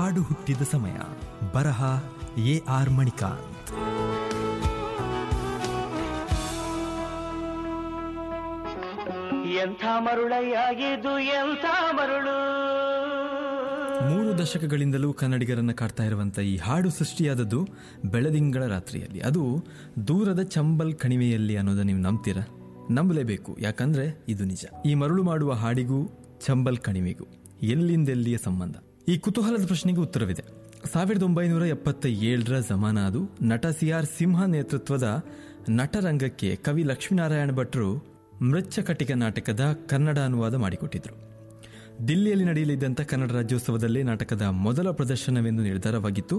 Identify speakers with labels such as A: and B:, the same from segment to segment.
A: ಹಾಡು ಹುಟ್ಟಿದ ಸಮಯ ಬರಹ ಎ ಆರ್ ಮಣಿಕಾಂತ್
B: ಎಂಥ ಮರುಳಯ್ಯಾಗಿದ್ದು ಎಂಥ ಮರುಳು
A: ಮೂರು ದಶಕಗಳಿಂದಲೂ ಕನ್ನಡಿಗರನ್ನ ಕಾಡ್ತಾ ಇರುವಂತ ಈ ಹಾಡು ಸೃಷ್ಟಿಯಾದದ್ದು ಬೆಳದಿಂಗಳ ರಾತ್ರಿಯಲ್ಲಿ ಅದು ದೂರದ ಚಂಬಲ್ ಕಣಿವೆಯಲ್ಲಿ ಅನ್ನೋದನ್ನ ನೀವು ನಂಬ್ತೀರಾ ನಂಬಲೇಬೇಕು ಯಾಕಂದ್ರೆ ಇದು ನಿಜ ಈ ಮರುಳು ಮಾಡುವ ಹಾಡಿಗೂ ಚಂಬಲ್ ಕಣಿವೆಗೂ ಎಲ್ಲಿಂದೆಲ್ಲಿಯ ಸಂಬಂಧ ಈ ಕುತೂಹಲದ ಪ್ರಶ್ನೆಗೆ ಉತ್ತರವಿದೆ ಸಾವಿರದ ಒಂಬೈನೂರ ಎಪ್ಪತ್ತ ಏಳರ ಜಮಾನ ಅದು ನಟ ಸಿ ಆರ್ ಸಿಂಹ ನೇತೃತ್ವದ ನಟರಂಗಕ್ಕೆ ಕವಿ ಲಕ್ಷ್ಮೀನಾರಾಯಣ ಭಟ್ರು ಮೃಚ್ಛಕಟಿಕ ನಾಟಕದ ಕನ್ನಡ ಅನುವಾದ ಮಾಡಿಕೊಟ್ಟಿದ್ರು ದಿಲ್ಲಿಯಲ್ಲಿ ನಡೆಯಲಿದ್ದಂಥ ಕನ್ನಡ ರಾಜ್ಯೋತ್ಸವದಲ್ಲಿ ನಾಟಕದ ಮೊದಲ ಪ್ರದರ್ಶನವೆಂದು ನಿರ್ಧಾರವಾಗಿತ್ತು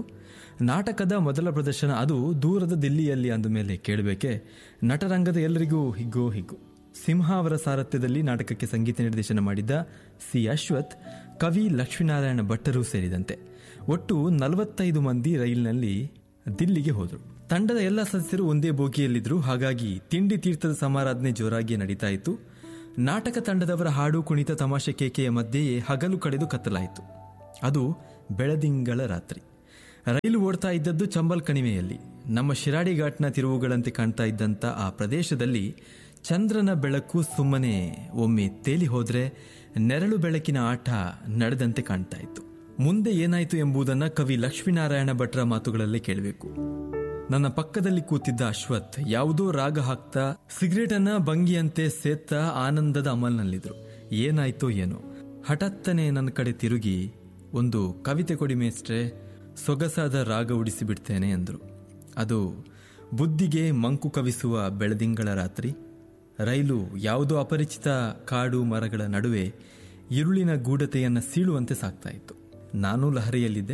A: ನಾಟಕದ ಮೊದಲ ಪ್ರದರ್ಶನ ಅದು ದೂರದ ದಿಲ್ಲಿಯಲ್ಲಿ ಅಂದ ಮೇಲೆ ಕೇಳಬೇಕೆ ನಟರಂಗದ ಎಲ್ಲರಿಗೂ ಹಿಗ್ಗೋ ಹಿಗ್ಗು ಸಿಂಹ ಅವರ ಸಾರಥ್ಯದಲ್ಲಿ ನಾಟಕಕ್ಕೆ ಸಂಗೀತ ನಿರ್ದೇಶನ ಮಾಡಿದ್ದ ಸಿ ಅಶ್ವಥ್ ಕವಿ ಲಕ್ಷ್ಮೀನಾರಾಯಣ ಭಟ್ಟರು ಸೇರಿದಂತೆ ಒಟ್ಟು ನಲವತ್ತೈದು ಮಂದಿ ರೈಲಿನಲ್ಲಿ ದಿಲ್ಲಿಗೆ ಹೋದರು ತಂಡದ ಎಲ್ಲ ಸದಸ್ಯರು ಒಂದೇ ಬೋಗಿಯಲ್ಲಿದ್ದರು ಹಾಗಾಗಿ ತಿಂಡಿ ತೀರ್ಥದ ಸಮಾರಾಧನೆ ಜೋರಾಗಿ ನಡೀತಾ ಇತ್ತು ನಾಟಕ ತಂಡದವರ ಹಾಡು ಕುಣಿತ ತಮಾಷೆ ಕೇಕೆಯ ಮಧ್ಯೆಯೇ ಹಗಲು ಕಡೆದು ಕತ್ತಲಾಯಿತು ಅದು ಬೆಳದಿಂಗಳ ರಾತ್ರಿ ರೈಲು ಓಡ್ತಾ ಇದ್ದದ್ದು ಚಂಬಲ್ ಕಣಿವೆಯಲ್ಲಿ ನಮ್ಮ ಶಿರಾಡಿ ಘಾಟ್ನ ತಿರುವುಗಳಂತೆ ಕಾಣ್ತಾ ಇದ್ದಂಥ ಆ ಪ್ರದೇಶದಲ್ಲಿ ಚಂದ್ರನ ಬೆಳಕು ಸುಮ್ಮನೆ ಒಮ್ಮೆ ತೇಲಿ ಹೋದ್ರೆ ನೆರಳು ಬೆಳಕಿನ ಆಟ ನಡೆದಂತೆ ಕಾಣ್ತಾ ಇತ್ತು ಮುಂದೆ ಏನಾಯಿತು ಎಂಬುದನ್ನ ಕವಿ ಲಕ್ಷ್ಮೀನಾರಾಯಣ ಭಟ್ರ ಮಾತುಗಳಲ್ಲೇ ಕೇಳಬೇಕು ನನ್ನ ಪಕ್ಕದಲ್ಲಿ ಕೂತಿದ್ದ ಅಶ್ವಥ್ ಯಾವುದೋ ರಾಗ ಹಾಕ್ತಾ ಸಿಗರೇಟ್ ಅನ್ನ ಬಂಗಿಯಂತೆ ಸೇತ್ತ ಆನಂದದ ಅಮಲ್ನಲ್ಲಿದ್ರು ಏನಾಯ್ತೋ ಏನೋ ಹಠಾತ್ತನೆ ನನ್ನ ಕಡೆ ತಿರುಗಿ ಒಂದು ಕವಿತೆ ಕೊಡಿ ಮೇಸ್ಟ್ರೆ ಸೊಗಸಾದ ರಾಗ ಉಡಿಸಿ ಬಿಡ್ತೇನೆ ಅಂದ್ರು ಅದು ಬುದ್ಧಿಗೆ ಮಂಕು ಕವಿಸುವ ಬೆಳದಿಂಗಳ ರಾತ್ರಿ ರೈಲು ಯಾವುದೋ ಅಪರಿಚಿತ ಕಾಡು ಮರಗಳ ನಡುವೆ ಇರುಳಿನ ಗೂಢತೆಯನ್ನು ಸೀಳುವಂತೆ ಸಾಗ್ತಾ ಇತ್ತು ನಾನು ಲಹರಿಯಲ್ಲಿದ್ದೆ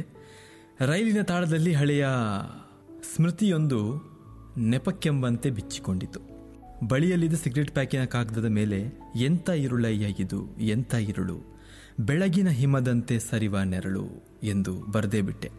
A: ರೈಲಿನ ತಾಳದಲ್ಲಿ ಹಳೆಯ ಸ್ಮೃತಿಯೊಂದು ನೆಪಕ್ಕೆಂಬಂತೆ ಬಿಚ್ಚಿಕೊಂಡಿತು ಬಳಿಯಲ್ಲಿದ್ದ ಸಿಗರೆಟ್ ಪ್ಯಾಕಿನ ಕಾಗದದ ಮೇಲೆ ಎಂಥ ಇರುಳಯ್ಯ ಇದು ಎಂಥ ಇರುಳು ಬೆಳಗಿನ ಹಿಮದಂತೆ ಸರಿವ ನೆರಳು ಎಂದು ಬರೆದೇ ಬಿಟ್ಟೆ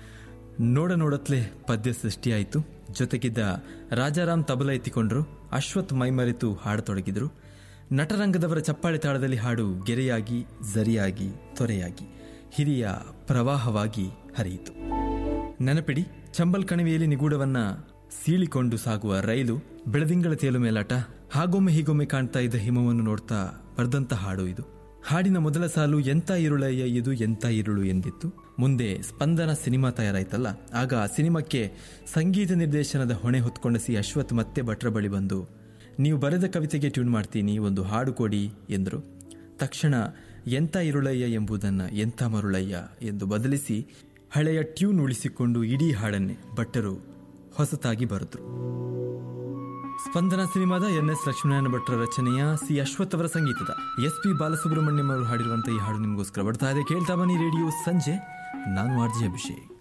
A: ನೋಡ ನೋಡತ್ಲೆ ಪದ್ಯ ಸೃಷ್ಟಿಯಾಯಿತು ಜೊತೆಗಿದ್ದ ರಾಜಾರಾಮ್ ತಬಲ ಎತ್ತಿಕೊಂಡ್ರು ಅಶ್ವಥ್ ಮೈಮರೆತು ಹಾಡತೊಡಗಿದ್ರು ನಟರಂಗದವರ ಚಪ್ಪಾಳೆ ತಾಳದಲ್ಲಿ ಹಾಡು ಗೆರೆಯಾಗಿ ಝರಿಯಾಗಿ ತೊರೆಯಾಗಿ ಹಿರಿಯ ಪ್ರವಾಹವಾಗಿ ಹರಿಯಿತು ನೆನಪಿಡಿ ಚಂಬಲ್ ಕಣಿವೆಯಲ್ಲಿ ನಿಗೂಢವನ್ನ ಸೀಳಿಕೊಂಡು ಸಾಗುವ ರೈಲು ಬೆಳದಿಂಗಳ ತೇಲು ಮೇಲಾಟ ಹಾಗೊಮ್ಮೆ ಹೀಗೊಮ್ಮೆ ಕಾಣ್ತಾ ಇದ್ದ ಹಿಮವನ್ನು ನೋಡ್ತಾ ಬರ್ದಂತ ಹಾಡು ಇದು ಹಾಡಿನ ಮೊದಲ ಸಾಲು ಎಂತ ಇರುಳಯ್ಯ ಇದು ಎಂತ ಇರುಳು ಎಂದಿತ್ತು ಮುಂದೆ ಸ್ಪಂದನ ಸಿನಿಮಾ ತಯಾರಾಯ್ತಲ್ಲ ಆಗ ಆ ಸಿನಿಮಾಕ್ಕೆ ಸಂಗೀತ ನಿರ್ದೇಶನದ ಹೊಣೆ ಹೊತ್ಕೊಂಡ ಸಿ ಅಶ್ವಥ್ ಮತ್ತೆ ಭಟ್ರ ಬಳಿ ಬಂದು ನೀವು ಬರೆದ ಕವಿತೆಗೆ ಟ್ಯೂನ್ ಮಾಡ್ತೀನಿ ಒಂದು ಹಾಡು ಕೊಡಿ ಎಂದರು ತಕ್ಷಣ ಎಂತ ಇರುಳಯ್ಯ ಎಂಬುದನ್ನ ಎಂತ ಮರುಳಯ್ಯ ಎಂದು ಬದಲಿಸಿ ಹಳೆಯ ಟ್ಯೂನ್ ಉಳಿಸಿಕೊಂಡು ಇಡೀ ಹಾಡನ್ನೇ ಭಟ್ಟರು ಹೊಸತಾಗಿ ಬರೆದ್ರು ಸ್ಪಂದನ ಸಿನಿಮಾದ ಎನ್ ಎಸ್ ಲಕ್ಷ್ಮೀನಾರಾಯಣ ಭಟ್ರ ರಚನೆಯ ಸಿ ಅಶ್ವಥ್ ಅವರ ಸಂಗೀತದ ಎಸ್ ಪಿ ಬಾಲಸುಬ್ರಹ್ಮಣ್ಯಂ ಅವರು ಹಾಡಿರುವಂತಹ ಈ ಹಾಡು ನಿಮಗೋಸ್ಕರ ಬರ್ತಾ ಇದೆ ಕೇಳ್ತಾ ಬನ್ನಿ ರೇಡಿಯೋ ಸಂಜೆ ನಾನು ಆರ್ಜಿ ಅಭಿಷೇಕ್